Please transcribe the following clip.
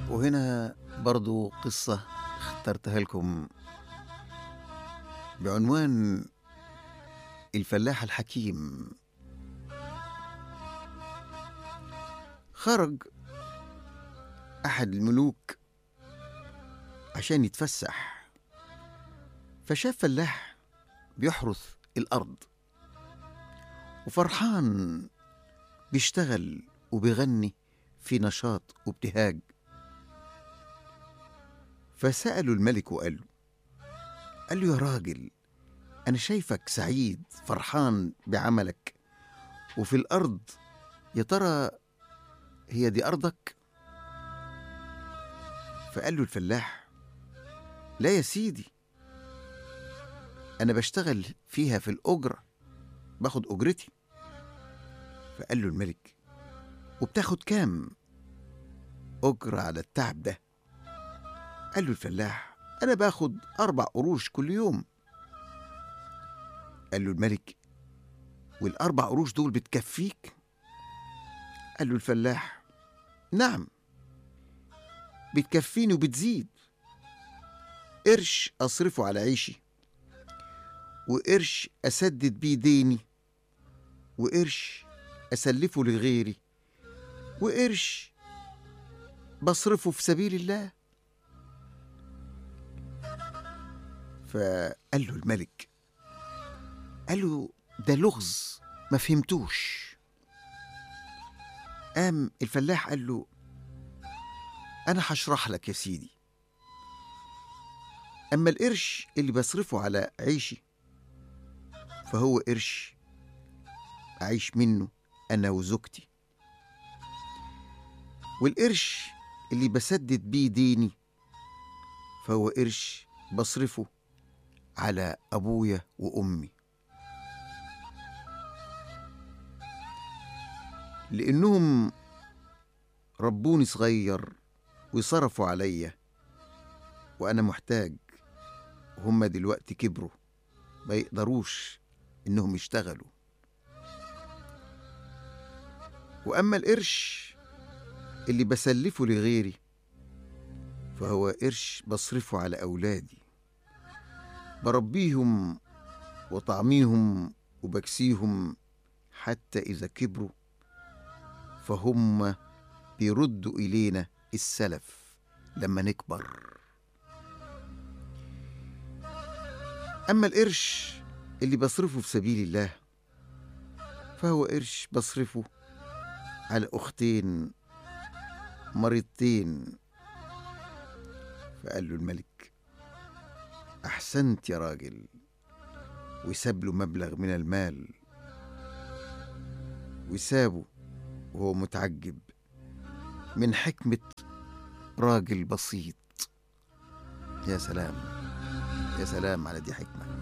وهنا برضو قصة اخترتها لكم بعنوان الفلاح الحكيم خرج أحد الملوك عشان يتفسح فشاف فلاح بيحرث الأرض وفرحان بيشتغل وبيغني في نشاط وابتهاج فسأله الملك وقال له قال له يا راجل أنا شايفك سعيد فرحان بعملك وفي الأرض يا ترى هي دي أرضك؟ فقال له الفلاح لا يا سيدي أنا بشتغل فيها في الأجرة باخد أجرتي فقال له الملك وبتاخد كام أجرة على التعب ده قال له الفلاح أنا باخد أربع قروش كل يوم قال له الملك والأربع قروش دول بتكفيك قال له الفلاح نعم بتكفيني وبتزيد قرش أصرفه على عيشي وقرش أسدد بيه ديني وقرش أسلفه لغيري وقرش بصرفه في سبيل الله فقال له الملك قال له ده لغز ما فهمتوش قام الفلاح قال له أنا هشرح لك يا سيدي أما القرش اللي بصرفه على عيشي فهو قرش أعيش منه أنا وزوجتي والقرش اللي بسدد بيه ديني فهو قرش بصرفه على أبويا وأمي لأنهم ربوني صغير وصرفوا عليا وأنا محتاج وهم دلوقتي كبروا ما يقدروش إنهم يشتغلوا وأما القرش اللي بسلفه لغيري فهو قرش بصرفه على أولادي بربيهم وطعميهم وبكسيهم حتى إذا كبروا فهم بيردوا إلينا السلف لما نكبر أما القرش اللي بصرفه في سبيل الله فهو قرش بصرفه على أختين مريضتين فقال له الملك أحسنت يا راجل وساب له مبلغ من المال وسابه وهو متعجب من حكمة راجل بسيط يا سلام يا سلام على دي حكمة